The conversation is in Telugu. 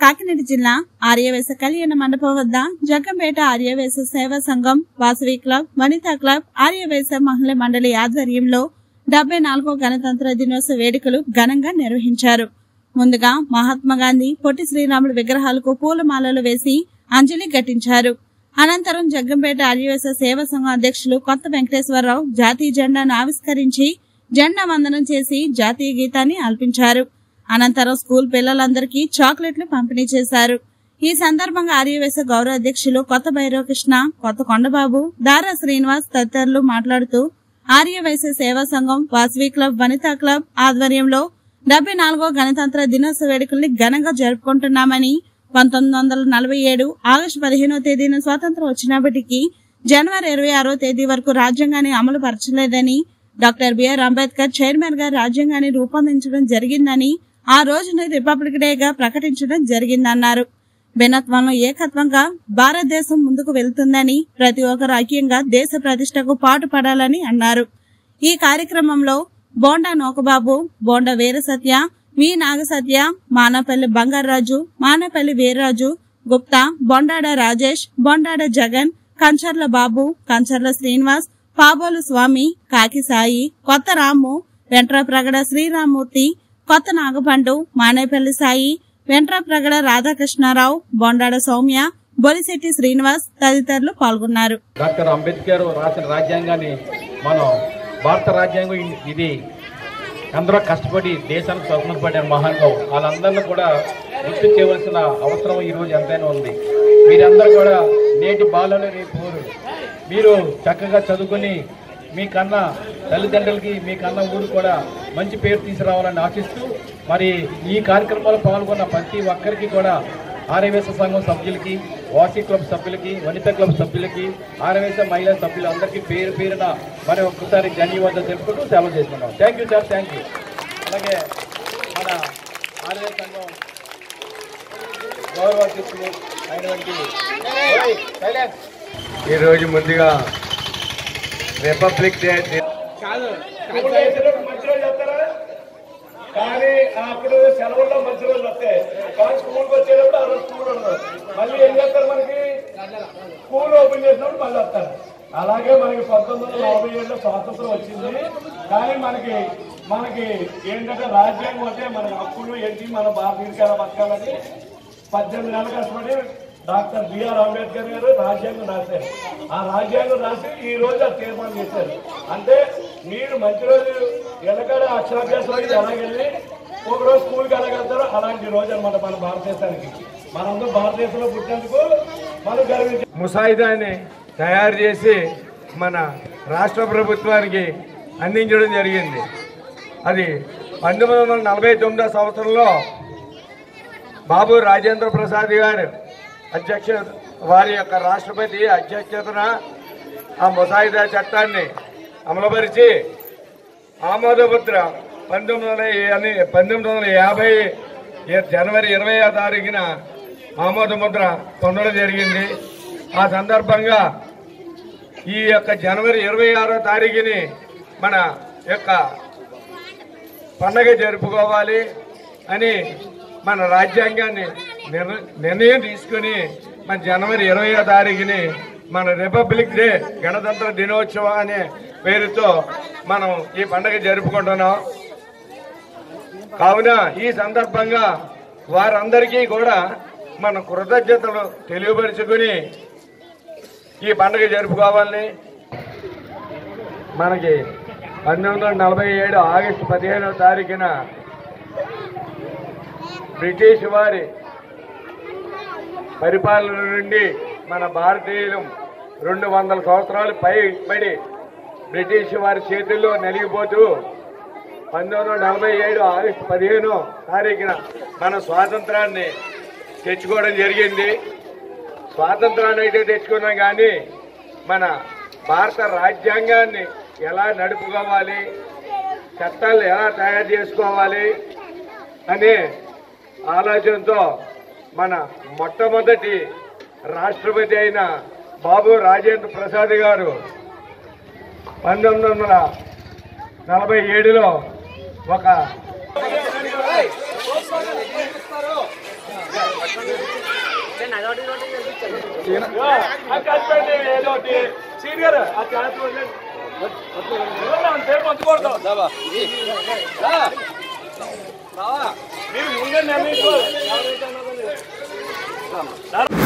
కాకినాడ జిల్లా ఆర్యవేశ కళ్యాణ మండపం వద్ద జగ్గంపేట ఆర్యవేశ సేవా సంఘం వాసవి క్లబ్ వనితా క్లబ్ ఆర్యవేశ మహిళా మండలి ఆధ్వర్యంలో డెబ్బై నాలుగో గణతంత్ర దినోత్సవ వేడుకలు ఘనంగా నిర్వహించారు ముందుగా మహాత్మా గాంధీ పొట్టి శ్రీరాములు విగ్రహాలకు పూలమాలలు వేసి అంజలి ఘటించారు అనంతరం జగ్గంపేట ఆర్యవేశ సేవా సంఘం అధ్యక్షులు కొత్త వెంకటేశ్వరరావు జాతీయ జెండాను ఆవిష్కరించి జెండా వందనం చేసి జాతీయ గీతాన్ని ఆల్పించారు అనంతరం స్కూల్ పిల్లలందరికీ చాక్లెట్లు పంపిణీ చేశారు ఈ సందర్భంగా ఆర్యవేశ గౌరవ అధ్యక్షులు కొత్త భైరవకృష్ణ కొత్త కొండబాబు దారా శ్రీనివాస్ తదితరులు మాట్లాడుతూ ఆర్యవైశ్య సేవా సంఘం వాసవి క్లబ్ వనితా క్లబ్ ఆధ్వర్యంలో డెబ్బై నాలుగో గణతంత్ర దినోత్సవ వేడుకల్ని ఘనంగా జరుపుకుంటున్నామని పంతొమ్మిది వందల నలభై ఏడు ఆగస్టు పదిహేనో తేదీన స్వాతంత్రం వచ్చినప్పటికీ జనవరి ఇరవై ఆరో తేదీ వరకు రాజ్యాంగాన్ని అమలు పరచలేదని డాక్టర్ బిఆర్ అంబేద్కర్ చైర్మన్ గా రాజ్యాంగాన్ని రూపొందించడం జరిగిందని ఆ రోజున రిపబ్లిక్ డేగా ప్రకటించడం జరిగిందన్నారు భిన్నత్వంలో ఏకత్వంగా భారతదేశం ముందుకు వెళ్తుందని ప్రతి ఒక్కరు ఐక్యంగా దేశ ప్రతిష్టకు పాటుపడాలని అన్నారు ఈ కార్యక్రమంలో బోండా నోకబాబు బోండా వీరసత్య వి నాగసత్య మానపల్లి బంగారాజు మానపల్లి వీర్రాజు గుప్తా బొండాడ రాజేష్ బొండాడ జగన్ కంచర్ల బాబు కంచర్ల శ్రీనివాస్ పాబోలు స్వామి కాకి సాయి కొత్త రాము వెంట్రప్రగడ శ్రీరామూర్తి కొత్త నాగపండు మానేపల్లి సాయి వెంట్రప్రగడ రాధాకృష్ణారావు బొండాడ సౌమ్య బొలిశెట్టి శ్రీనివాస్ తదితరులు పాల్గొన్నారు డాక్టర్ అంబేద్కర్ రాసిన రాజ్యాంగాన్ని మనం భారత రాజ్యాంగం ఇ- ఇది అందరూ కష్టపడి దేశానికి స్వప్నం పడిన మహానుభావు వాళ్ళందరినీ కూడా గుర్తు చేయవలసిన అవసరం ఈరోజు ఎంతైనా ఉంది మీరందరూ కూడా నేటి బాలను రేపు పౌరులు. మీరు చక్కగా చదువుకొని మీ కన్నా తల్లిదండ్రులకి మీ కన్నా ఊరు కూడా మంచి పేరు తీసుకురావాలని ఆశిస్తూ మరి ఈ కార్యక్రమంలో పాల్గొన్న ప్రతి ఒక్కరికి కూడా ఆర్యవేశ సంఘం సభ్యులకి వాసి క్లబ్ సభ్యులకి వనిత క్లబ్ సభ్యులకి ఆర్యవేశ మహిళా సభ్యులు అందరికీ పేరు పేరున మరి ఒక్కసారి ధన్యవాదాలు తెలుపుకుంటూ సెలవు చేసుకున్నాం thank you sir thank you అలాగే మన ఆర్యవేశ సంఘం గౌరవ అధ్యక్షులు అయినటువంటి ఓయ్, silence. ఈరోజు ముందుగా రిపబ్లిక్ డే స్కూల్ వేసేటప్పుడు మంచి రోజు చెప్తారా కానీ అప్పుడు సెలవుల్లో మంచి రోజులు వస్తాయి కానీ స్కూల్కి వచ్చేటప్పుడు ఆ రోజు స్కూల్ ఉండదు మళ్ళీ ఏం చేస్తారు మనకి స్కూల్ ఓపెన్ చేసినప్పుడు మళ్ళీ వస్తారు అలాగే మనకి పంతొమ్మిది వందల నలభై ఏడులో స్వాతంత్రం వచ్చింది కానీ మనకి మనకి ఏంటంటే రాజ్యాంగం అంటే మన హక్కులు ఏంటి మన భారతీయ బతకాలని పద్దెనిమిది నెలలు కష్టపడి డాక్టర్ బిఆర్ అంబేద్కర్ గారు రాజ్యాంగం రాశారు ఆ రాజ్యాంగం రాసి ఈ రోజు అది తీర్మానం చేశారు అంటే మీరు మంచి రోజు వెనకడ అక్షరాభ్యాసం అయితే ఎలాగెళ్ళి ఒక రోజు స్కూల్కి ఎలాగెళ్తారో అలాంటి రోజు అనమాట మన భారతదేశానికి మనందరూ భారతదేశంలో పుట్టినందుకు మనం గర్వించాలి ముసాయిదాని తయారు చేసి మన రాష్ట్ర ప్రభుత్వానికి అందించడం జరిగింది అది పంతొమ్మిది వందల నలభై తొమ్మిదో సంవత్సరంలో బాబు రాజేంద్ర ప్రసాద్ గారు అధ్యక్ష వారి యొక్క రాష్ట్రపతి అధ్యక్షతన ఆ ముసాయిదా చట్టాన్ని అమలుపరిచి ఆమోదముద్ర పంతొమ్మిది వందల ఎని- పంతొమ్మిది వందల యాభై ఏ- జనవరి ఇరవై తారీఖున ఆమోదముద్ర పొందడం జరిగింది ఆ సందర్భంగా ఈ యొక్క జనవరి ఇరవై ఆరో తారీఖుని మన యొక్క పండగ జరుపుకోవాలి అని మన రాజ్యాంగాన్ని నిర్- నిర్ణయం తీసుకుని మన జనవరి ఇరవయో తారీఖుని మన రిపబ్లిక్ డే గణతంత్ర దినోత్సవం అనే పేరుతో మనం ఈ పండగ జరుపుకుంటున్నాం కావున ఈ సందర్భంగా వారందరికీ కూడా మన కృతజ్ఞతలు తెలియపరుచుకుని ఈ పండుగ జరుపుకోవాలని మనకి పంతొమ్మిది వందల నలభై ఏడు ఆగస్టు పదిహేనవ తారీఖున బ్రిటిష్ వారి పరిపాలన నుండి మన భారతీయులు రెండు వందల సంవత్సరాలు పైబడి బ్రిటిష్ వారి చేతుల్లో నలిగిపోతూ పంతొమ్మిది వందల నలభై ఏడు ఆగస్టు పదిహేను తారీఖున మన స్వాతంత్రాన్ని తెచ్చుకోవడం జరిగింది స్వాతంత్రాన్ని అయితే తెచ్చుకున్నాం కానీ మన భారత రాజ్యాంగాన్ని ఎలా నడుపుకోవాలి చట్టాలు ఎలా తయారు చేసుకోవాలి అనే ఆలోచనతో మన మొట్టమొదటి రాష్ట్రపతి అయిన బాబు రాజేంద్ర ప్రసాద్ గారు పంతొమ్మిది వందల నలభై ఏడులో ఒక అది కలిపండి ఏదో ఒకటి సీనియర్ ఆ ఛాన్స్ వదిలేండి. అంతే పంచుకోవద్దు మీరు ముందే నిర్ణయించుకోవాలి ఎవరైతే అన్నదో లేదు.